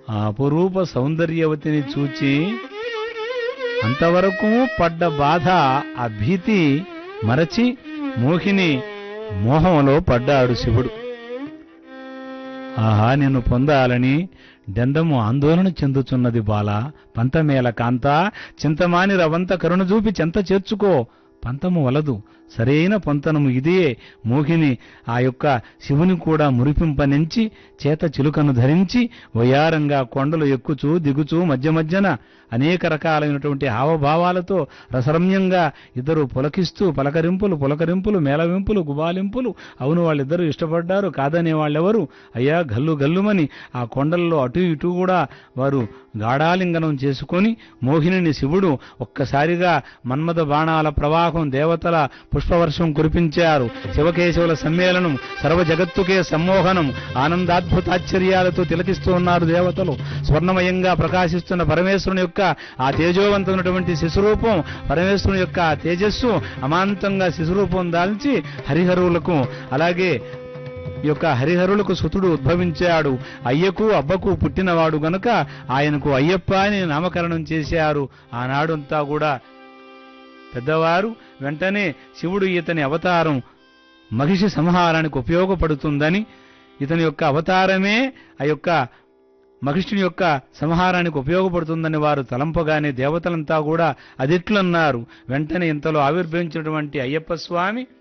ఆ అపురూప సౌందర్యవతిని చూచి అంతవరకు పడ్డ బాధ ఆ భీతి మరచి మోహిని మోహంలో పడ్డాడు శివుడు ఆహా నిన్ను పొందాలని దండము ఆందోళన చెందుచున్నది బాల పంతమేల కాంత చింతమాని రవంత కరుణ చూపి చెంత చేర్చుకో పంతము వలదు సరైన పొంతనము ఇదే మోహిని ఆ యొక్క శివుని కూడా మురిపింపనించి చేత చిలుకను ధరించి వయారంగా కొండలు ఎక్కుచూ దిగుచూ మధ్య మధ్యన అనేక రకాలైనటువంటి హావభావాలతో రసరమ్యంగా ఇద్దరు పులకిస్తూ పలకరింపులు పులకరింపులు మేళవింపులు గుబాలింపులు అవును వాళ్ళిద్దరూ ఇష్టపడ్డారు కాదనే వాళ్ళెవరు అయ్యా గల్లు గల్లుమని ఆ కొండల్లో అటు ఇటు కూడా వారు గాఢాలింగనం చేసుకొని మోహినిని శివుడు ఒక్కసారిగా మన్మథ బాణాల ప్రవాహం దేవతల పుష్పవర్షం కురిపించారు శివకేశవుల సమ్మేళనం సర్వ జగత్తుకే సమ్మోహనం ఆనందాద్భుతాశ్చర్యాలతో తిలకిస్తూ ఉన్నారు దేవతలు స్వర్ణమయంగా ప్రకాశిస్తున్న పరమేశ్వరుని యొక్క ఆ తేజోవంతమైనటువంటి శిశురూపం పరమేశ్వరుని యొక్క ఆ తేజస్సు అమాంతంగా శిశురూపం దాల్చి హరిహరువులకు అలాగే ఈ యొక్క హరిహరులకు సుతుడు ఉద్భవించాడు అయ్యకు అబ్బకు పుట్టినవాడు గనుక ఆయనకు అయ్యప్ప అని నామకరణం చేశారు ఆనాడంతా కూడా పెద్దవారు వెంటనే శివుడు ఇతని అవతారం మహిషి సంహారానికి ఉపయోగపడుతుందని ఇతని యొక్క అవతారమే ఆ యొక్క మహిషుని యొక్క సంహారానికి ఉపయోగపడుతుందని వారు తలంపగానే దేవతలంతా కూడా అదిట్లన్నారు వెంటనే ఇంతలో ఆవిర్భవించినటువంటి అయ్యప్ప స్వామి